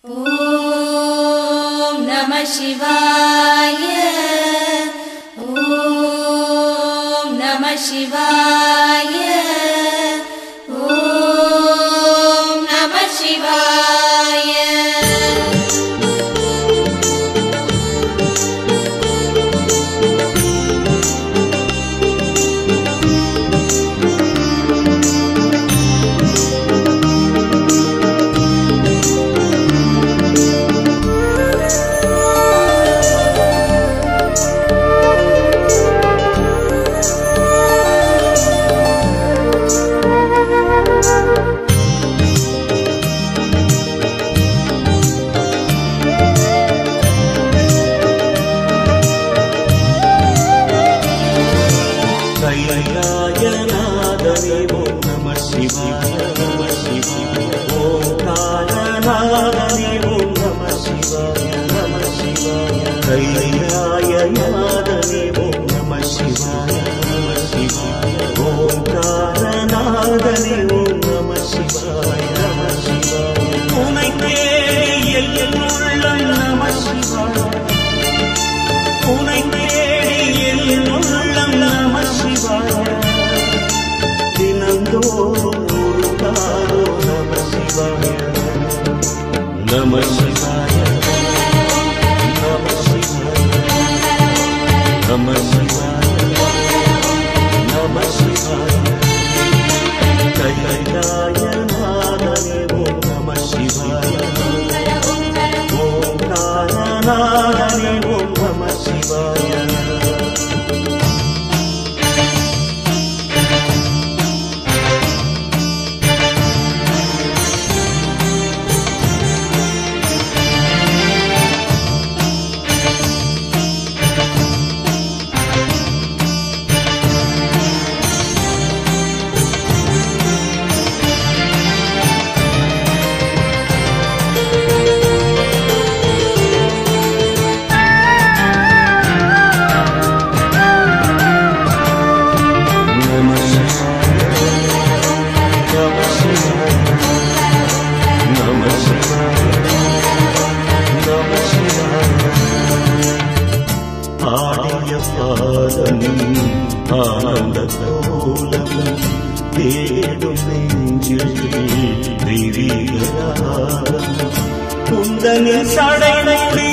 ॐ नमः शिवाय ॐ नमः शिवाय ॐ नमः शिवाय कैलायनादने ॐ नमः शिवाय नमः शिवाय ओङ्कारनादने ॐ नमः शिवाय नमः शिवाय कैलायनादने ॐ नमः शिवाय नमः शिवाय ओङ्कारनादने ॐ नमः शिवाय नमः शिवाय உனை தேடி என் உள்ளம் நம சிவாய உனை தேடி என் உள்ளம் நம சிவாய தினந்தோறும் ஒரு காலோ நம சிவாய நம சிவாய நம சிவாய நம சிவாய நம சிவாய கைலாய நாதனே ஓம் நம சிவாய ஓங்காரநாதனே ஓம் நம சிவாய நம சிவாய நம சிவாய நம சிவாய நம சிவாய ஆடிய பாதம் ஆனந்த கோலம் தேடும் நெஞ்சில் தெய்வீகராகம் குந்தனில் சடைமுடி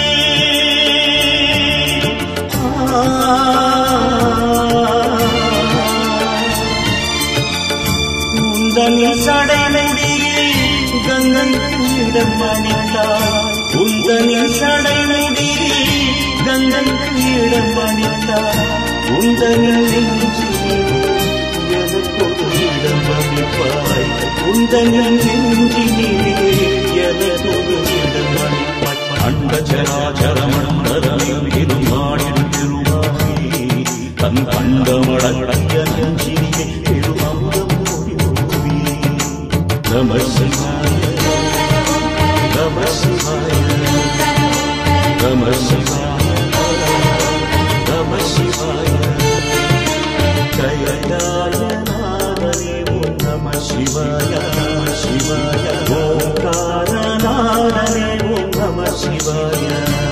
உந்தனில் சடைமுடியில் கங்கையிடம் மணித்தார் உந்தனில் சடைமுடியில் கங்கையிடம் மணித்தார் உந்தனில் நெஞ்சில் எனக்கொரு இடம் அளிப்பாய் உந்தனில் நெஞ்சினிலே எனக்கொரு இடம் அளிப்பாய் அண்ட சராச்சரமண்டலம் இருமாடின் திருமாகி தன் கண்டமடக்கிய நெஞ்சினிலே திருமந்தம் ஓடி ஓடி நம சிவாய நம சிவாய நம சிவாய நம சிவாய கைலாய நாதனே ஓம் நம சிவாய நம சிவாய ஓங்கார நாதனே ஓம் நம சிவாய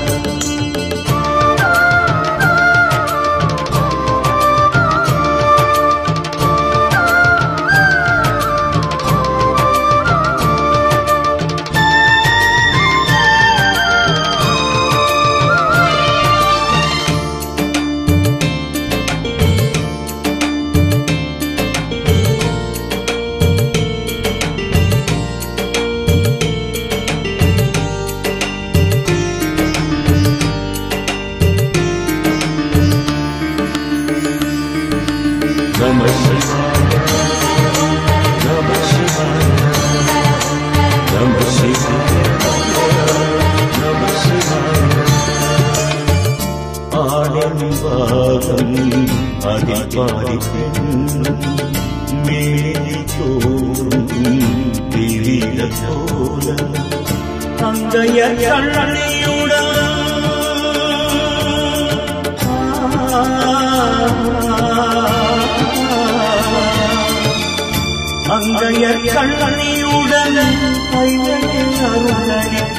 நம சிவாய நம சிவாய நம சிவாய நம சிவாய ஆடும் பாகம் அதிபாரி பெண்ணும் மேலி தோறும் திரித போல அங்கைய கண்ணியுடன் அங்கைய கண்ணியுடன் கைகளில் அருளளித்த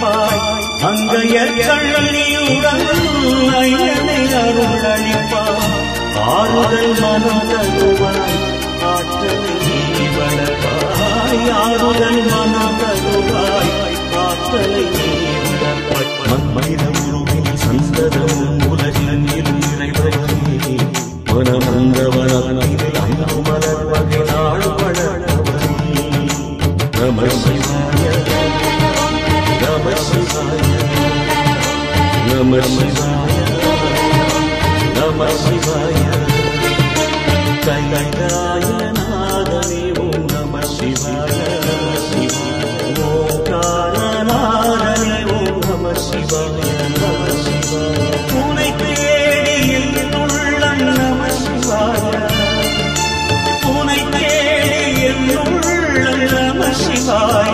அங்கைய கண்ணியுடன் ஐயனை அருளளிப்பார் ஆறுதல் மனம் தருவாய் ஆற்றலை நீ வளர்ப்பாய் ஆறுதல் மனம் தருவாய் ஆற்றலை நீ வளர்ப்பாய் மண்மனித உருவில் சந்ததம் உலகில் நிறைவரே மனமந்தவனில் அன்பு மலர் வகை நாள் வளர்ப்பவனே நம சிவாய நம சிவாய நம சிவாய நம சிவாய கைலாய நாதனே ஓம் நம சிவாய ஓங்காரநாதனே ஓம் நம சிவாய நம சிவாய உனை தேடி உள்ளம் நம சிவாய உனை தேடி உள்ளம் நம சிவாய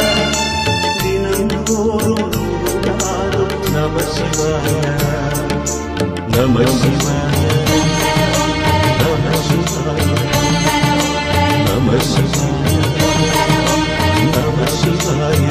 தினந்தோறும் நாளும் நம சிவாய நம சிவாய நம சிவாய நம சிவாய நம சிவாய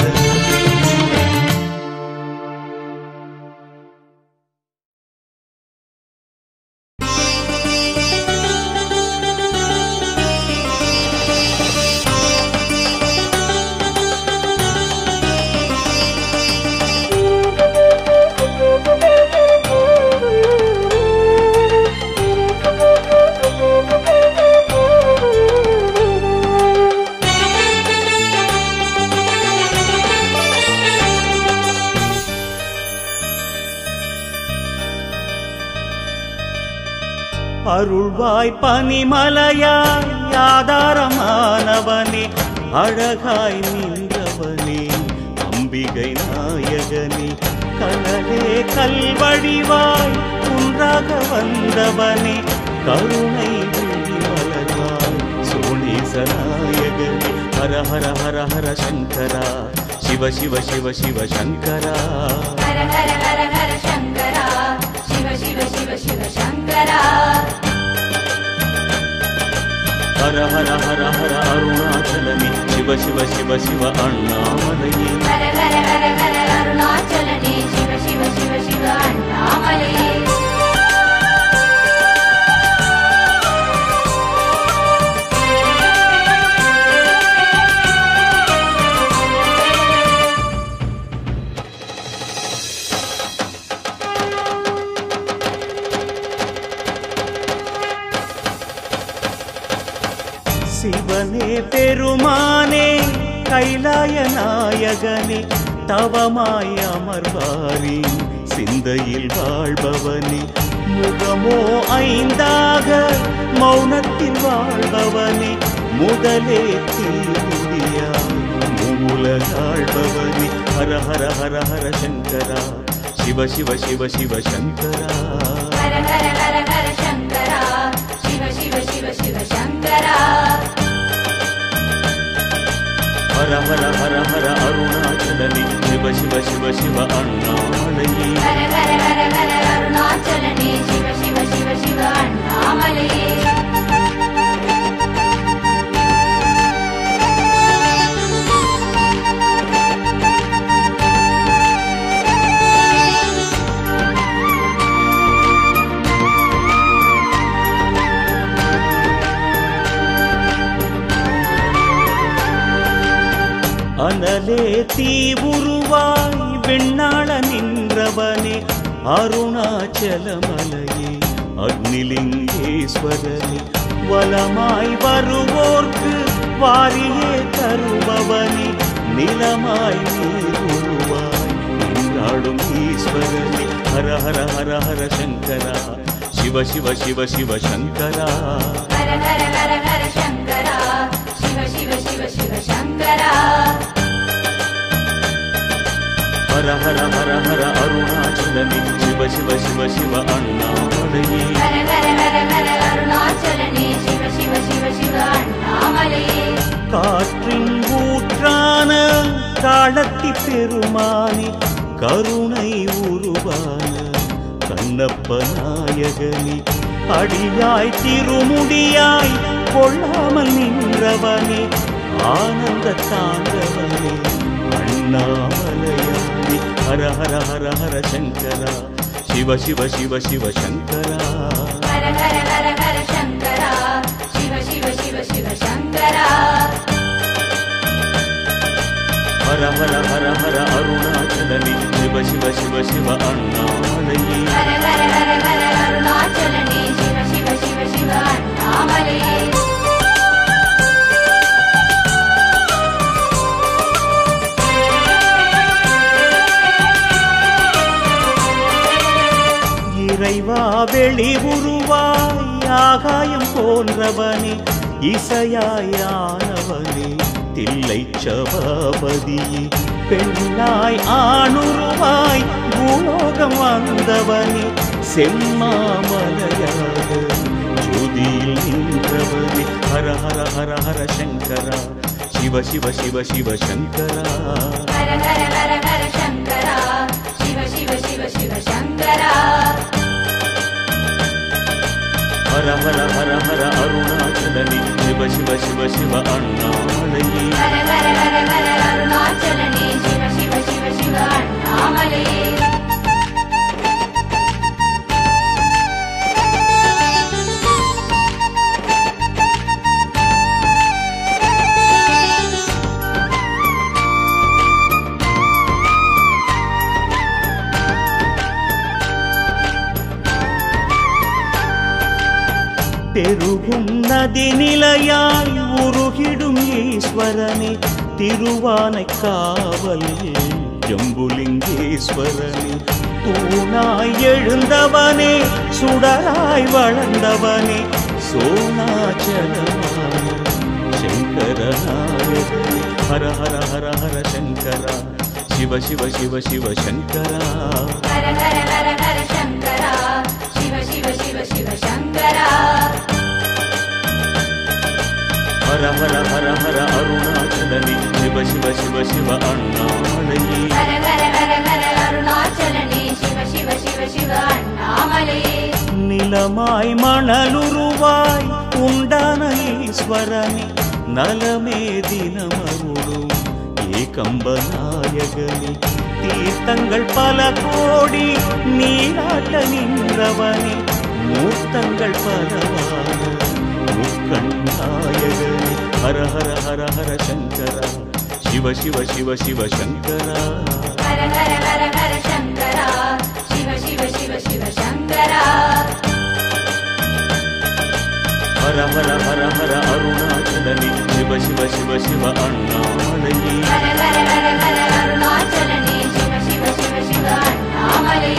அருள்வாய் பனிமலையாய் ஆதாரமானவனே அழகாய் நின்றவனே அம்பிகை நாயகனே கனலே கல்வடிவாய் குன்றாக வந்தவனே கருணை விழி மலர்வாய் சோழீச நாயகனே ஹர ஹர ஹர ஹர சங்கரா சிவ சிவ சிவ சிவ சங்கரா ஹர ஹர ஹர ஹர சங்கரா சிவ சிவ சிவ சிவ சங்கரா ஹர ஹர ஹர ஹர அருணாச்சலமே சிவ சிவ சிவ சிவ அண்ணாமலையே ஹர ஹர ஹர ஹர அருணாச்சலனே சிவ சிவ சிவ சிவ அண்ணாமலே சிவனே பெருமானே கைலாய நாயகனே தவமாய் அமர்வாரி சிந்தையில் வாழ்பவனே முகமோ ஐந்தாக மௌனத்தில் வாழ்பவனே முதலே தீருடியாய் மூலகாழ்பவனே ஹர ஹர ஹர ஹர சங்கரா சிவ சிவ சிவ சிவ சங்கரா ஹர ஹர ஹர ஹர சங்கரா சிவ சிவ சிவ சிவ சங்கரா ஹர ஹர ஹர ஹர அருணாச்சலனே சிவ சிவ சிவ சிவ அண்ணாமலையே ஹர ஹர ஹர ஹர அருணாச்சலனே சிவ சிவ சிவ சிவ அண்ணாமலே அனலே தீ உருவாய் வெண்ணாள நின்றவனே அருணாச்சலமலையே அக்னிலிங்கேஸ்வரனே வலமாய் வருவோர்க்கு வாரியே தருபவனே நிலமாய் நீர் உருவாய் நின்றாடும் ஈஸ்வரனே ஹர ஹர ஹர ஹர சங்கரா சிவ சிவ சிவ சிவ சங்கரா ஹர ஹர ஹர ஹர சங்கரா சிவ சிவ சிவ சிவ சங்கரா ஹர ஹர ஹர ஹர அருணாச்சலனே சிவ சிவ சிவ சிவ அண்ணாமலையே ஹர ஹர ஹர ஹர அருணாச்சலனே சிவ சிவ சிவ சிவ அண்ணாமலே காற்றின் ஊற்றான காலத்தி பெருமானி கருணை உருவான கண்ணப்ப நாயகனி அடியாய் திருமுடியாய் கொள்ளாமல் நின்றவனே ஆனந்த தாண்டவனே அண்ணாமலையானி ஹர ஹர ஹர ஹர சங்கரா சிவ சிவ சிவ சிவ சங்கரா ஹர ஹர ஹர ஹர சங்கரா சிவ சிவ சிவ சிவ சங்கரா ஹர ஹர ஹர ஹர அருணாச்சலனே சிவ சிவ சிவ சிவ அண்ணாமலையே ஹர ஹர ஹர ஹர அருணாச்சலனே சிவ சிவ சிவ சிவ அண்ணாமலே இறைவா வெளி உருவாய் ஆகாயம் போன்றவனே இசையாயானவனே தில்லை சபாபதியே பெண்ணாய் ஆணுருவாய் பூலோகம் வந்தவனே செம்மாமலையாக ஜோதியில் நின்றவனே ஹர ஹர ஹர ஹர சங்கரா சிவ சிவ சிவ சிவ சங்கரா ஹர ஹர ஹர ஹர சங்கரா சிவ சிவ சிவ சிவ சங்கரா ஹர ஹர ஹர ஹர அருணாச்சலனே சிவ சிவ சிவ சிவ அண்ணாமலையே ஹர ஹர ஹர ஹர அருணாச்சலனே சிவ சிவ சிவ சிவ அண்ணாமலே பெருகும் நதி நிலையாய் உருகிடும் ஈஸ்வரனே திருவானை காவல் ஜம்புலிங்கேஸ்வரனே தூணாய் எழுந்தவனே சுடராய் வளர்ந்தவனே சோனாச்சலமான சங்கரநாயகனே ஹர ஹர ஹர ஹர சங்கரா சிவ சிவ சிவ சிவ சங்கரா ஹர ஹர ஹர ஹர சங்கரா சிவ சிவ சிவ சிவ சங்கரா ஹர ஹர ஹர ஹர அருணாச்சலனே சிவ சிவ சிவ சிவ அண்ணாமலையே ஹர ஹர ஹர ஹர அருணாச்சலனே சிவ சிவ சிவ சிவ அண்ணாமலே நிலமாய் மணலுருவாய் உண்டான ஈஸ்வரனே நலமே தினமருளும் ஏகம்பநாயகனே தீர்த்தங்கள் பல கோடி நீராட்ட நின்றவனே மூர்த்தங்கள் பலவான முக்கண்ணாயகனே ஹர ஹர ஹர ஹர சங்கரா சிவ சிவ சிவ சிவ சங்கரா ஹர ஹர ஹர ஹர சங்கரா சிவ சிவ சிவ சிவ சங்கரா ஹர ஹர ஹர ஹர அருணாச்சலனே சிவ சிவ சிவ சிவ அண்ணாமலையே ஹர ஹர ஹர ஹர அருணாச்சலனே சிவ சிவ சிவ சிவ அண்ணாமலே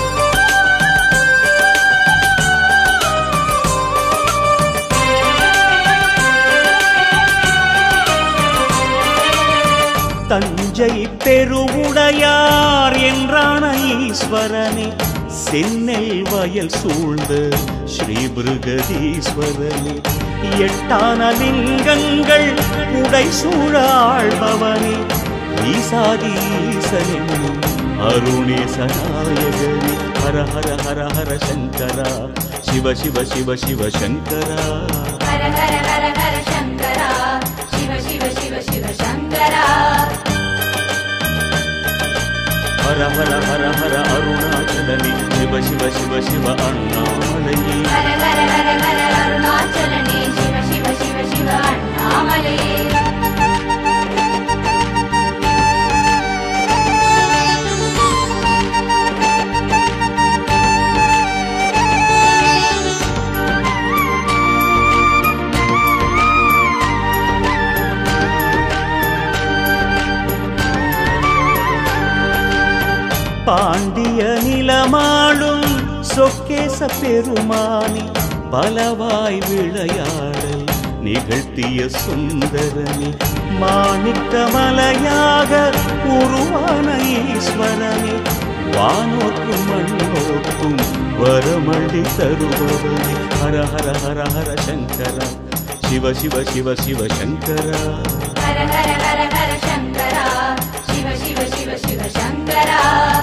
தஞ்சை பெருவுடையார் என்றான ஈஸ்வரனே சென்னல் வயல் சூழ்ந்த ஸ்ரீபிருகதீஸ்வரனே எட்டான லிங்கங்கள் உடை சூழாழ்பவனே ஈசாதி ஈசனென்னும் அருணேசநாயகனே ஹர ஹர ஹர ஹர சங்கரா சிவ சிவ சிவ சிவ சங்கரா ஹர ஹர ஹர ஹர சங்கரா சிவ சிவ சிவ சிவ சங்கரா ஹர ஹர ஹர ஹர அருணாச்சலனே சிவ சிவ சிவ சிவ அண்ணாமலையே ஹர ஹர ஹர ஹர அருணாச்சலனே சிவ சிவ சிவ சிவ அண்ணாமலே பாண்டிய நிலமாளும் சொக்கேச பெருமானி பலவாய் விளையாடல் நிகழ்த்திய சுந்தரனே மாணிக்கமலையாக உருவான ஈஸ்வரனே வானோக்கும் மண்ணோக்கும் வரமள்ளி தருபவனே ஹர ஹர ஹர ஹர சங்கரா சிவ சிவ சிவ சிவ சங்கரா ஹர ஹர ஹர ஹர சங்கரா சிவ சிவ சிவ சிவ சங்கரா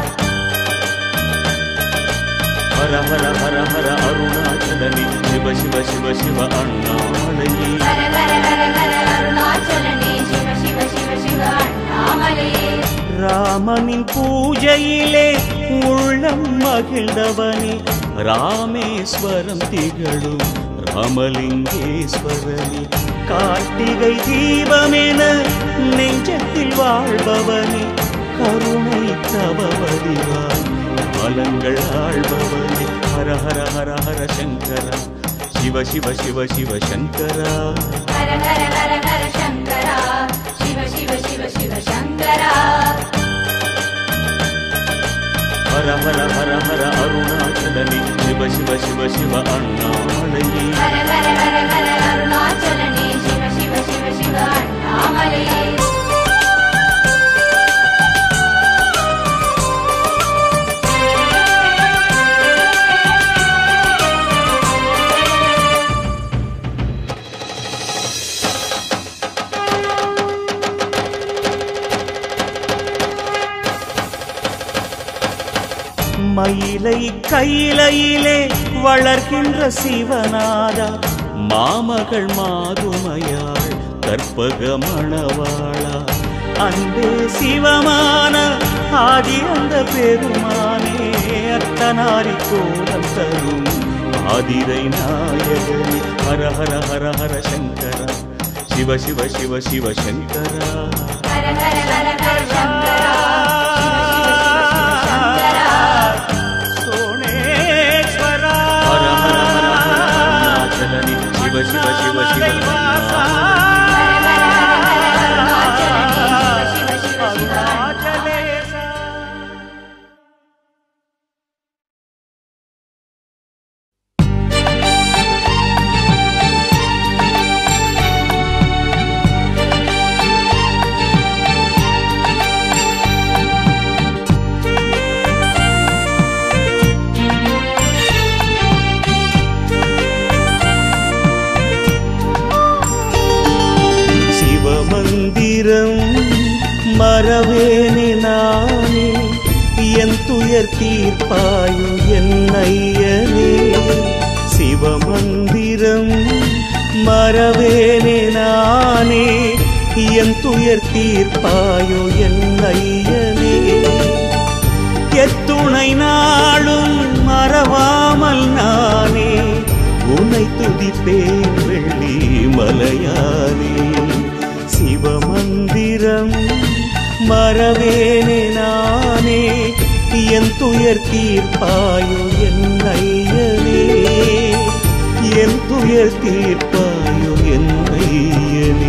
ஹர ஹர ஹர ஹர அருணாச்சலனே சிவ சிவ சிவ சிவ அண்ணாமலையே ஹர ஹர ஹர ஹர அருணாச்சலனே சிவ சிவ சிவ சிவ அண்ணாமலே ராமனின் பூஜையிலே உள்ளம் மகிழ்ந்தவனே ராமேஸ்வரம் திகழும் ராமலிங்கேஸ்வரனே கார்த்திகை தீபமென நெஞ்சத்தில் வாழ்பவனே கருணை தவவதிவாய் காலங்கள் ஆள்பவனே ஹர ஹர ஹர ஹர சங்கரா சிவ சிவ சிவ சிவ சங்கரா ஹர ஹர ஹர ஹர சங்கரா சிவ சிவ சிவ சிவ சங்கரா ஹர ஹர ஹர ஹர அருணாச்சலனே சிவ சிவ சிவ சிவ அண்ணாமலையே ஹர ஹர ஹர ஹர அருணாச்சலனே சிவ சிவ சிவ சிவ அண்ணாமலையே மயிலை கையிலையிலே வளர்க்கின்ற சிவநாதா மாமகள் மாதுமையாள் கற்பக மணவாளா அன்பே சிவமான ஆதி அந்த பெருமானே அத்தனாரி கோலம் தரும் ஆதிரை நாயகனே ஹர ஹர ஹர ஹர சங்கரா சிவ சிவ சிவ சிவ சங்கரா ஹர ஹர ஹர ஹர சங்கரா சிவ சிவ சிவ சிவ சங்கரா ஹர ஹர ஹர ஹர அருணாச்சலனே சிவ சிவ சிவ சிவ ஹர ஹர ஹர ஹர அருணாச்சலனே சிவ சிவ சிவ சிவ அருணாச்சலேசா சிவமந்திரம் மறவேனே நானே என் துயர் தீர்ப்பாயு என் ஐயனே சிவமந்திரம் மறவேனே நானே என் துயர் தீர்ப்பாயோ என் ஐயனே எத்துணை நாளும் மறவாமல் நானே உனை துதிப்பேன் வெள்ளி மலையானே சிவமந்திரம் மறவேனே நானே என் துயர் தீர்ப்பாயோ என் ஐயனே என் துயர் தீர்ப்பாயோ என் ஐயனே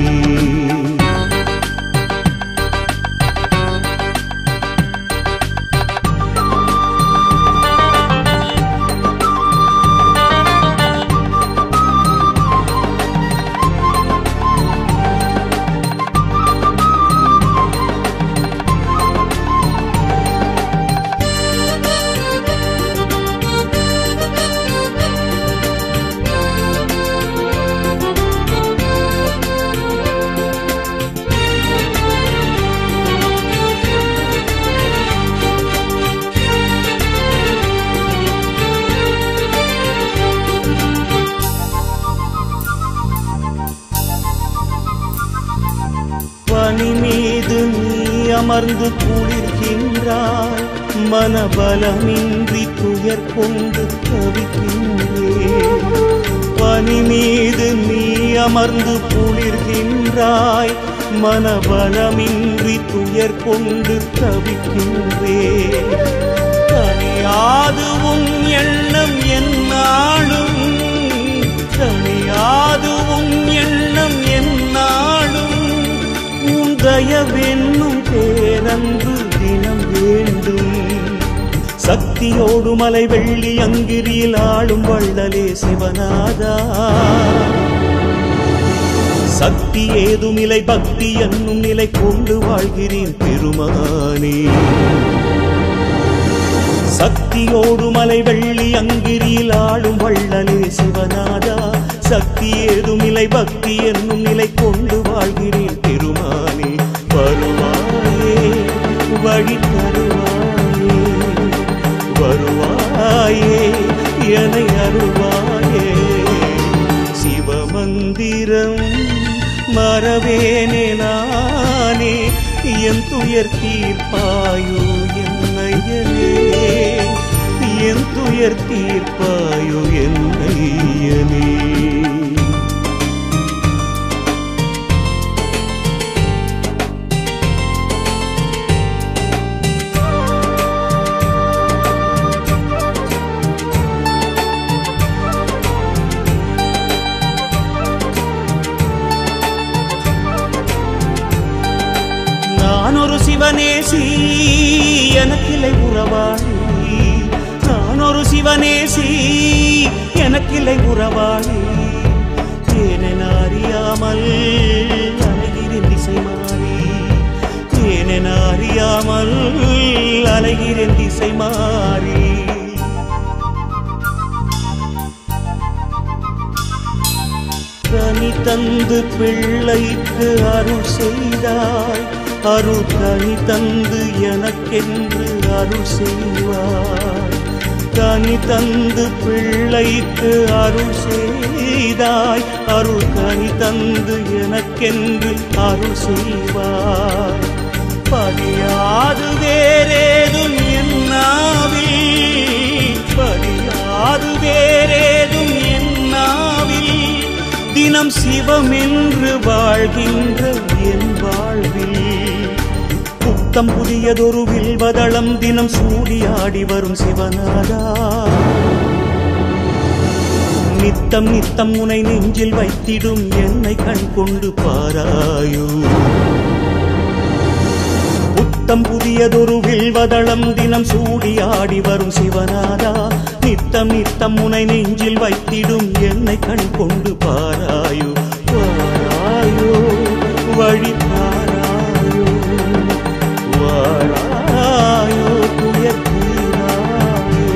பனி மீது நீ அமர்ந்து குளிர்கின்றாய் மனபலமின்றி துயர் கொண்டு தவிக்கின்றேன் பனி மீது நீ அமர்ந்து குளிர்கின்றாய் மனபலமின்றி துயர் கொண்டு தவிக்கின்றேன் தனியாது உன் எண்ணம் என்னாலும் தனியாது உன் எண்ணம் என்னாலும் உன் தயவென்னும் பேரன்பு தினம் வேண்டும் சக்தியோடு மலை வெள்ளி அங்கிரியில் ஆளும் வள்ளலே சிவநாதா சக்தி ஏதுமில்லை பக்தி என்னும் நிலை கொண்டு வாழ்கிறேன் பெருமானே சக்தியோடு மலை வெள்ளி அங்கிரியில் ஆடும் வள்ளலே சிவநாதா சக்தி ஏதுமில்லை பக்தி என்னும் நிலை கொண்டு வாழ்கிறேன் பெருமானே வருவாயே வழி தருவாயே வருவாயே எனை அருவாயே சிவமந்திரம் மறவேனே நானே என் துயர் தீர்ப்பாயோ என்னையனே என் துயர் தீர்ப்பாயோ என்னையனே நான் ஒரு சிவனேசி எனக்கில்லை உறவாளி நான் ஒரு சிவனேசி எனக்கில்லை உறவாளி ஏனென அறியாமல் அலைகிறேன் திசை மாறி ஏனென அறியாமல் அலைகிறேன் திசை மாறி கனி தந்து பிள்ளைக்கு அருள் செய்தாய் அருள் கனி தந்து எனக்கென்று அருள் செய்வாய் கனி தந்து பிள்ளைக்கு அருள் செய்தாய் அருள் கனி தந்து எனக்கென்று அருள் செய்வாய் பதியாது வேறேதும் என்னாவில் பதியாது வேறேதும் என்னாவில் தினம் சிவம் என்று வாழ்கின்ற என் வாழ்வில் புத்தம் புதியதொரு வில்வதளம் தினம் சூடியாடி வரும் சிவநாதா நித்தம் நித்தம் உனை நெஞ்சில் வைத்திடும் என்னை கண் கொண்டு பாராயோ புத்தம் புதியதொரு வில்வதளம் தினம் சூடியாடி வரும் சிவநாதா நித்தம் நித்தம் உனை நெஞ்சில் வைத்திடும் என்னை கண் கொண்டு பாராயோ பாராயோ வழி பாராயோ வாராயோ துயர் தீராயோ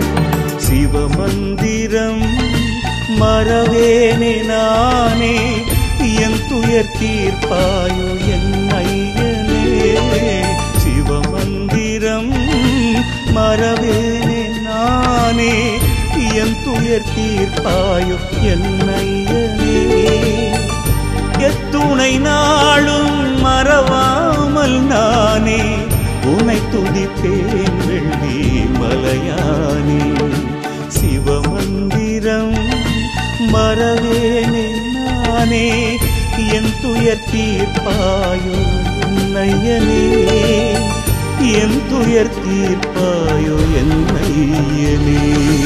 சிவமந்திரம் மறவேனே நானே என் துயர் தீர்ப்பாயோ என் ஐயனே சிவமந்திரம் மறவேனே நானே என் துயர் தீர்ப்பாயோ என் ஐயனே எத்துணை நாளும் மறவாமல் நானே உனை துதிப்பேன் வெள்ளி மலையானே சிவமந்திரம் மறவேனே நானே என் துயர் தீர்ப்பாயோ நையனே என் துயர் தீர்ப்பாயோ என் நையனே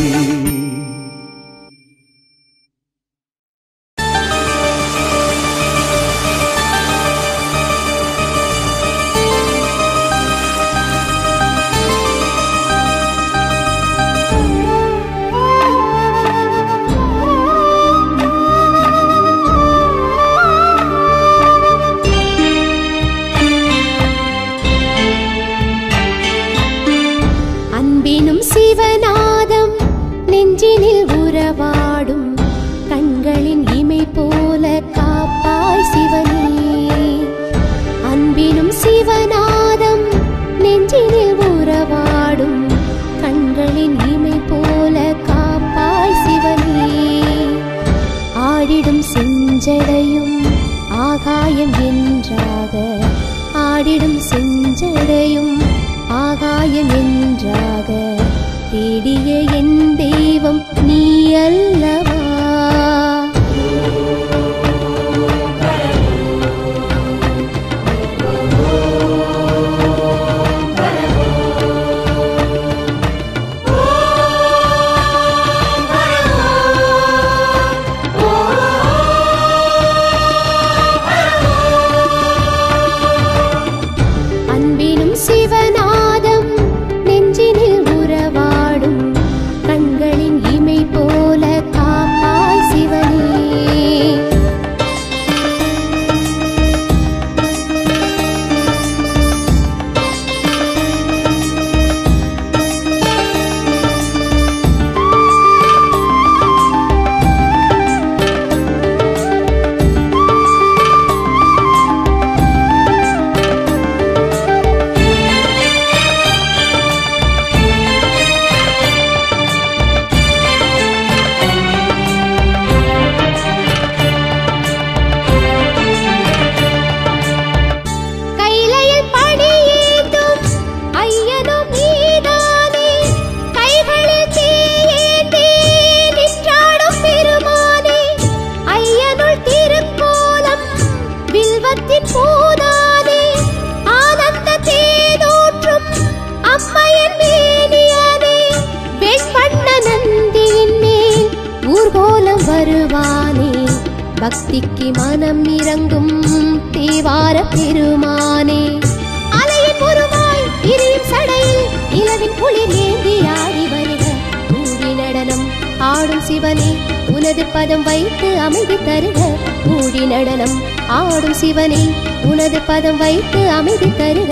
அன்பினும் சிவநாதம் நெஞ்சினில் உறவாடும் கண்களின் இமை போல காப்பாய் சிவனே அன்பினும் சிவநாதம் நெஞ்சினில் உறவாடும் கண்களின் இமை போல காப்பாய் சிவனே ஆடிடும் செஞ்சடையும் ஆகாயம் என்றாக ஆடிடும் செஞ்சடையும் ஆகாயம் என்றாக தேடிய என் தெய்வம் நீ அல்லவா அன்பினும் சிவநாதம் நெஞ்சினில் உறவாடும் கண் பக்திக்கு மனம் இறங்கும் தேவார பெருமானே அலையின் உருவாய் எரியும் சடையில் நிலவின் குளிர் ஏந்தி ஆடி வருக கூடி நடனம் ஆடும் சிவனே உனது பதம் வைத்து அமைதி தருக கூடி நடனம் ஆடும் சிவனே உனது பதம் வைத்து அமைதி தருக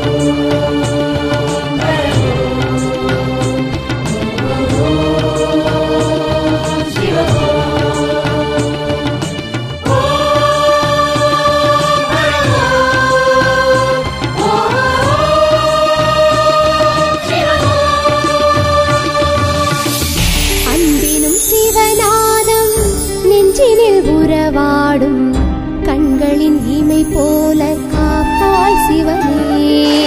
அன்பினும் சிவநாதம் நெஞ்சினில் உறவாடும் கண்களின் இமை போல காப்பாய் சிவனே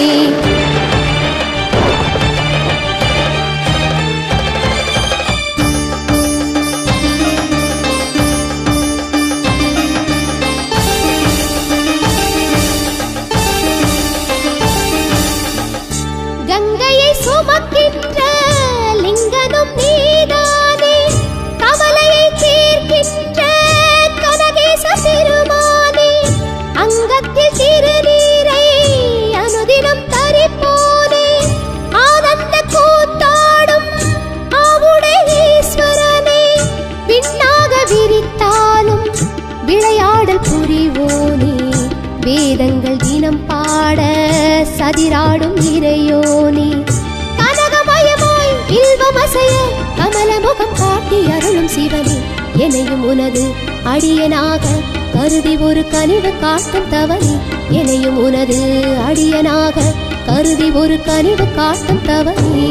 கங்கையை சுமக்கின்ற லிங்கனும் நீதானே கவலையை தீர்க்கின்ற கனகேச பெருமானே அங்கத்தில் திருநீரை அனுதினம் தரிப்போனே ஆனந்த கூத்தாடும் ஆவுடை ஈஸ்வரனே விண்ணாக விரித்தாலும் விளையாடல் புரிவோனே வேதங்கள் தினம் பாட சதிராடும் இறையோனே கனகமயமாய் இல்வமசைய கமலமுகம் காட்டி அருளும் சிவனே என்னையும் உனது அடியனாக கருதி ஒரு கனிவு காட்டும் தவனே என்னையும் உனது அடியனாக கருதி ஒரு கனிவு காட்டும் தவனே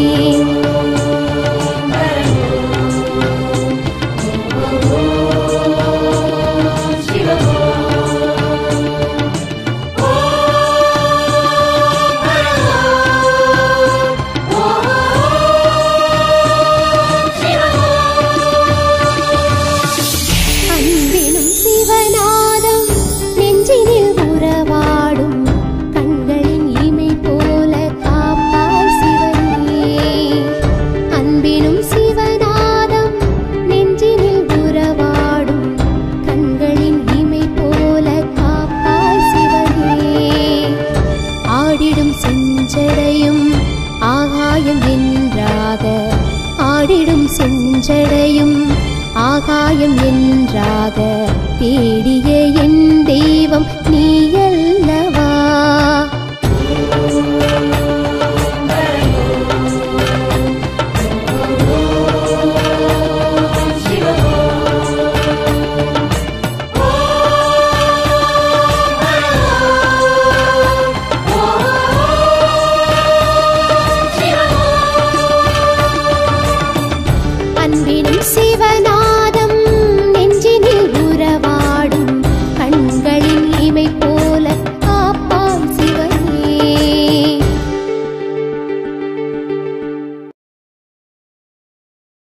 அன்பினும் சிவநாதம் நெஞ்சினில் உறவாடும் கண்களின் இமை போல காப்பாய் சிவனே அன்பினும் சிவநாதம் நெஞ்சினில் உறவாடும் கண்களின் இமை போல காப்பாய் சிவனே ஆடிடும் செஞ்சடையும் ஆகாயம் என்றாக ஆடிடும் செஞ்சடையும் ஆகாயம் என்றாக தேடிய என்